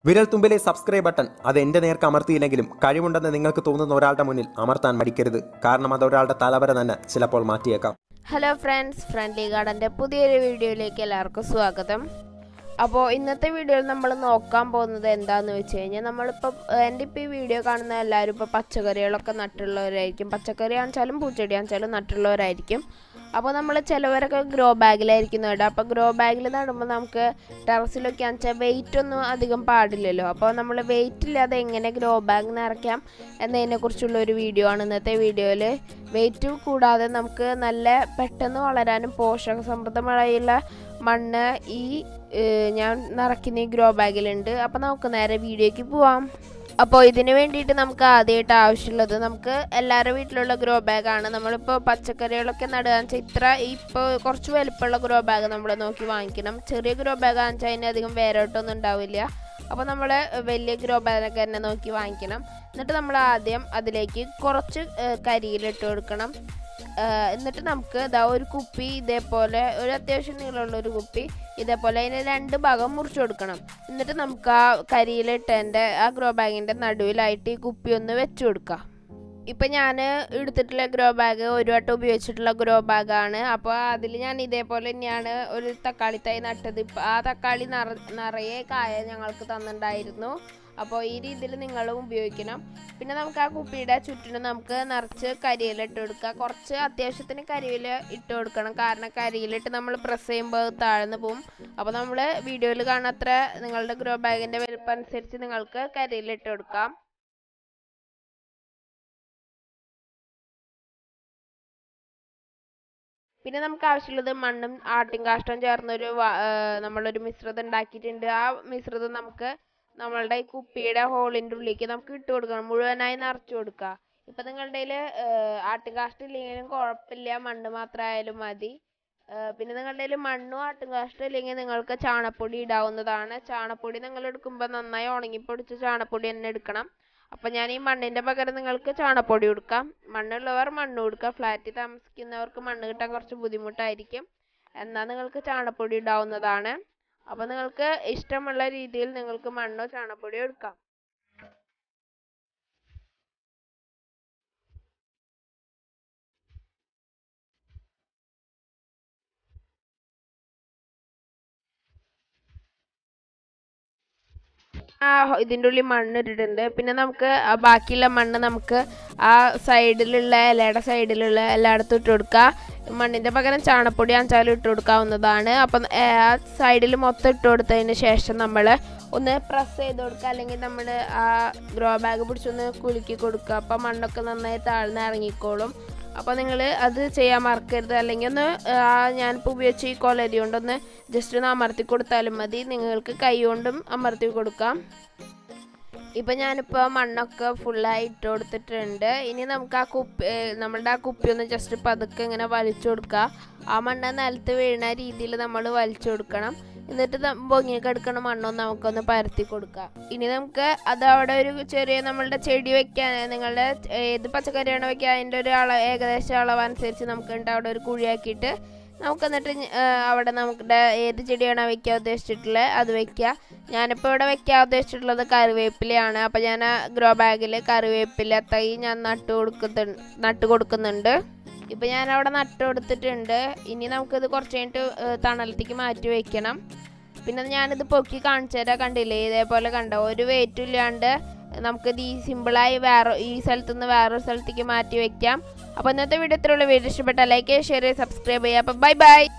വിരൽ തുമ്പിലെ subscribe button അത് എന്റെ നേർക്ക് അമർത്തിയില്ലെങ്കിലും കഴിവുണ്ടെന്ന് നിങ്ങൾക്ക് തോന്നുന്ന ഒരാളുടെ മുന്നിൽ അമർത്താൻ മടിക്കരുത് കാരണം അത് ഒരാളുടെ തലവര തന്നെ ചിലപ്പോൾ മാറ്റിയേക്കാം ഹലോ ഫ്രണ്ട്സ് ഫ്രണ്ട്ലി ഗാർഡൻ്റെ പുതിയൊരു വീഡിയോയിലേക്ക് എല്ലാവർക്കും സ്വാഗതം അപ്പോൾ ഇന്നത്തെ വീഡിയോയിൽ നമ്മൾ നോക്കാൻ പോകുന്നത് എന്താന്ന് വെച്ച് കഴിഞ്ഞാൽ നമ്മളിപ്പോൾ എൻ്റെ ഇപ്പോൾ ഈ വീഡിയോ കാണുന്ന എല്ലാവരും ഇപ്പോൾ പച്ചക്കറികളൊക്കെ നട്ടുള്ളവരായിരിക്കും പച്ചക്കറി ആണെച്ചാലും പൂച്ചെടി ആണെച്ചാലും നട്ടുള്ളവരായിരിക്കും അപ്പോൾ നമ്മൾ ചിലവരൊക്കെ ഗ്രോ ബാഗിലായിരിക്കും നടുക അപ്പോൾ ഗ്രോ ബാഗിൽ നടുമ്പോൾ നമുക്ക് ടെറസിലൊക്കെ ആണെച്ചാൽ വെയിറ്റ് ഒന്നും അധികം പാടില്ലല്ലോ അപ്പോൾ നമ്മൾ വെയിറ്റ് ഇല്ലാതെ എങ്ങനെ ഗ്രോ ബാഗ് നിറയ്ക്കാം എന്നതിനെക്കുറിച്ചുള്ള ഒരു വീഡിയോ ആണ് ഇന്നത്തെ വീഡിയോയിൽ വെയിറ്റ് കൂടാതെ നമുക്ക് നല്ല പെട്ടെന്ന് വളരാനും പോഷക സമൃദ്ധമായുള്ള മണ്ണ് ഈ ഏഹ്, ഞാൻ നിറയ്ക്കുന്ന ഈ ഗ്രോ ബാഗിലുണ്ട് അപ്പോൾ നമുക്ക് നേരെ വീഡിയോയ്ക്ക് പോവാം അപ്പോൾ ഇതിന് വേണ്ടിയിട്ട് നമുക്ക് ആദ്യമായിട്ട് ആവശ്യമുള്ളത് നമുക്ക് എല്ലാവരുടെ വീട്ടിലുള്ള ഗ്രോ ബാഗാണ് നമ്മളിപ്പോൾ പച്ചക്കറികളൊക്കെ നടുകയെന്ന് വെച്ചാൽ ഇത്ര ഇപ്പോൾ കുറച്ച് വലിപ്പമുള്ള ഗ്രോ ബാഗ് നമ്മൾ നോക്കി വാങ്ങിക്കണം ചെറിയ ഗ്രോ ബാഗ് ആണെന്ന് വെച്ചാൽ അതിന് അധികം വേരോട്ടൊന്നും ഉണ്ടാവില്ല അപ്പോൾ നമ്മൾ വലിയ ഗ്രോ ബാഗൊക്കെ തന്നെ നോക്കി വാങ്ങിക്കണം എന്നിട്ട് നമ്മൾ ആദ്യം അതിലേക്ക് കുറച്ച് ഏഹ്, കരിയിലിട്ട് കൊടുക്കണം ഏഹ്, എന്നിട്ട് നമുക്ക് ഇതാ ഒരു കുപ്പി ഇതേപോലെ ഒരു അത്യാവശ്യം നീളമുള്ള ഒരു കുപ്പി ഇതേപോലെ അതിന് രണ്ട് ഭാഗം മുറിച്ചു കൊടുക്കണം എന്നിട്ട് നമുക്ക് ആ കരിയിലിട്ടതിൻ്റെ ആ ഗ്രോ ബാഗിൻ്റെ നടുവിലായിട്ട് ഈ കുപ്പി ഒന്ന് വെച്ച് കൊടുക്കാം ഇപ്പം ഞാൻ എടുത്തിട്ടുള്ള ഗ്രോ ബാഗ് ഒരു വട്ടം ഉപയോഗിച്ചിട്ടുള്ള ഗ്രോ ബാഗാണ് അപ്പോൾ അതിൽ ഞാൻ ഇതേപോലെ തന്നെയാണ് ഒരു തക്കാളി തൈ നട്ടത് ഇപ്പം ആ തക്കാളി നിറ നിറയെ കായ ഞങ്ങൾക്ക് തന്നിട്ടുണ്ടായിരുന്നു അപ്പോൾ ഈ രീതിയിൽ നിങ്ങളും ഉപയോഗിക്കണം പിന്നെ നമുക്ക് ആ കുപ്പിയുടെ ചുറ്റിനും നമുക്ക് നിറച്ച് കരിയില ഇട്ട് കൊടുക്കുക കുറച്ച് അത്യാവശ്യത്തിന് കരിയില ഇട്ട് കൊടുക്കണം കാരണം കരിയിലിട്ട് നമ്മൾ പ്രസ് ചെയ്യുമ്പോൾ താഴ്ന്നു പോകും അപ്പോൾ നമ്മൾ വീഡിയോയിൽ കാണാത്ര നിങ്ങളുടെ ഗ്രോ ബാഗിൻ്റെ വലുപ്പം അനുസരിച്ച് നിങ്ങൾക്ക് കരിയില ഇട്ട് കൊടുക്കാം പിന്നെ നമുക്ക് ആവശ്യമുള്ളത് മണ്ണും ആട്ടിൻകാഷ്ടവും ചേർന്നൊരു വ- ഏർ നമ്മളൊരു മിശ്രിതം ഉണ്ടാക്കിയിട്ടുണ്ട് ആ മിശ്രിതം നമുക്ക് നമ്മളുടെ ഈ കുപ്പിയുടെ ഹോളിൻ്റെ ഉള്ളിലേക്ക് നമുക്ക് ഇട്ട് കൊടുക്കണം മുഴുവനായി നിറച്ചു കൊടുക്കുക ഇപ്പം നിങ്ങളുടെ കയ്യിൽ ആട്ടിൻകാഷ്ടം ഇല്ലെങ്കിലും കുഴപ്പമില്ല മണ്ണ് മാത്രമായാലും മതി ഏർ പിന്നെ നിങ്ങളുടെ കയ്യിൽ മണ്ണും ആട്ടിൻകാഷ്ടം ഇല്ലെങ്കിൽ നിങ്ങൾക്ക് ചാണകപ്പൊടി ഇടാവുന്നതാണ് ചാണകപ്പൊടി നിങ്ങൾ എടുക്കുമ്പോൾ നന്നായി ഉണങ്ങിപ്പൊടിച്ച ചാണകപ്പൊടി തന്നെ എടുക്കണം അപ്പം ഞാൻ ഈ മണ്ണിൻ്റെ പകരം നിങ്ങൾക്ക് ചാണകപ്പൊടി കൊടുക്കാം മണ്ണുള്ളവർ മണ്ണ് കൊടുക്കുക ഫ്ലാറ്റിൽ താമസിക്കുന്നവർക്ക് മണ്ണ് കിട്ടാൻ കുറച്ച് ബുദ്ധിമുട്ടായിരിക്കും എന്നാൽ നിങ്ങൾക്ക് ചാണകപ്പൊടി ഇടാവുന്നതാണ് അപ്പോൾ നിങ്ങൾക്ക് ഇഷ്ടമുള്ള രീതിയിൽ നിങ്ങൾക്ക് മണ്ണോ ചാണകപ്പൊടിയോ എടുക്കാം ആ ഹോ- ഇതിൻ്റെ ഉള്ളിൽ മണ്ണ് ഇട്ടിട്ടുണ്ട് പിന്നെ നമുക്ക് ആ ബാക്കിയുള്ള മണ്ണ് നമുക്ക് ആ സൈഡിലുള്ള ഇലയുടെ സൈഡിലുള്ള എല്ലായിടത്തും ഇട്ട് കൊടുക്കുക മണ്ണിൻ്റെ പകരം ചാണകപ്പൊടി അഞ്ചാലും ഇട്ട് കൊടുക്കാവുന്നതാണ് അപ്പം ഏ, ആ സൈഡിൽ മൊത്തം ഇട്ട് കൊടുത്തതിന് ശേഷം നമ്മൾ ഒന്ന് പ്രസ് ചെയ്ത് കൊടുക്കുക അല്ലെങ്കിൽ നമ്മൾ ആ ഗ്രോ ബാഗ് പിടിച്ചൊന്ന് കുലുക്കി കൊടുക്കുക അപ്പം മണ്ണൊക്കെ നന്നായി താഴ്ന്ന് ഇറങ്ങിക്കോളും അപ്പോൾ നിങ്ങൾ അത് ചെയ്യാൻ മറക്കരുത് അല്ലെങ്കിൽ ഒന്ന് ആ ഞാനിപ്പോൾ ഉപയോഗിച്ച ഈ കൊലരി കൊണ്ടൊന്ന് ജസ്റ്റ് ഒന്ന് അമർത്തി കൊടുത്താലും മതി നിങ്ങൾക്ക് കൈ കൊണ്ടും അമർത്തി കൊടുക്കാം ഇപ്പം ഞാനിപ്പോൾ മണ്ണൊക്കെ ഫുള്ളായി ഇട്ട് കൊടുത്തിട്ടുണ്ട് ഇനി നമുക്ക് ആ കുപ്പി ഏ, നമ്മളുടെ ആ കുപ്പി ഒന്ന് ജസ്റ്റ് പതുക്കെ ഇങ്ങനെ വലിച്ചു കൊടുക്കുക ആ മണ്ണ് നിലത്ത് വീഴുന്ന രീതിയിൽ നമ്മൾ വലിച്ചു കൊടുക്കണം എന്നിട്ട് ത- പൊങ്ങി കിടക്കണ മണ്ണൊന്ന് നമുക്കൊന്ന് പരത്തി കൊടുക്കാം ഇനി നമുക്ക് അത് അവിടെ ഒരു ചെറിയ നമ്മളുടെ ചെടി വെക്കാൻ നിങ്ങളുടെ ഏത് പച്ചക്കറിയാണോ വെക്കുക അതിൻ്റെ ഒരു അളവ് ഏകദേശം അളവ് അനുസരിച്ച് നമുക്ക് എന്നിട്ട് അവിടെ ഒരു കുഴിയാക്കിയിട്ട് നമുക്ക് എന്നിട്ട് ഞ- ആ, അവിടെ നമ്മുടെ ഏത് ചെടിയാണോ വെക്കാൻ ഉദ്ദേശിച്ചിട്ടുള്ളത് അത് വെക്കുക ഞാനിപ്പോൾ ഇവിടെ വെക്കാൻ ഉദ്ദേശിച്ചിട്ടുള്ളത് കറിവേപ്പിലയാണ് അപ്പോൾ ഞാൻ ഗ്രോ ബാഗിൽ കറിവേപ്പില തൈ ഞാൻ നട്ട് കൊടുക്കുന്നുണ്ട് നട്ട് കൊടുക്കുന്നുണ്ട് ഇപ്പം ഞാൻ അവിടെ നട്ട് കൊടുത്തിട്ടുണ്ട് ഇനി നമുക്കിത് കുറച്ച് കഴിഞ്ഞിട്ട് ഏ, തണലത്തേക്ക് മാറ്റി വെക്കണം പിന്നെ ഞാനിത് പൊക്കി കാണിച്ചു തരാം കണ്ടില്ലേ ഇതേപോലെ കണ്ടോ ഒരു വെയിറ്റും ഇല്ലാണ്ട് നമുക്കിത് ഈ സിമ്പിളായി വേറെ ഈ സ്ഥലത്ത് നിന്ന് വേറൊരു സ്ഥലത്തേക്ക് മാറ്റി വെക്കാം അപ്പോൾ ഇന്നത്തെ വീഡിയോ ഇത്രയുള്ള വീഡിയോ ഇഷ്ടപ്പെട്ട ലൈക്ക് ഷെയർ സബ്സ്ക്രൈബ് ചെയ്യുക അപ്പോൾ ബൈ ബൈ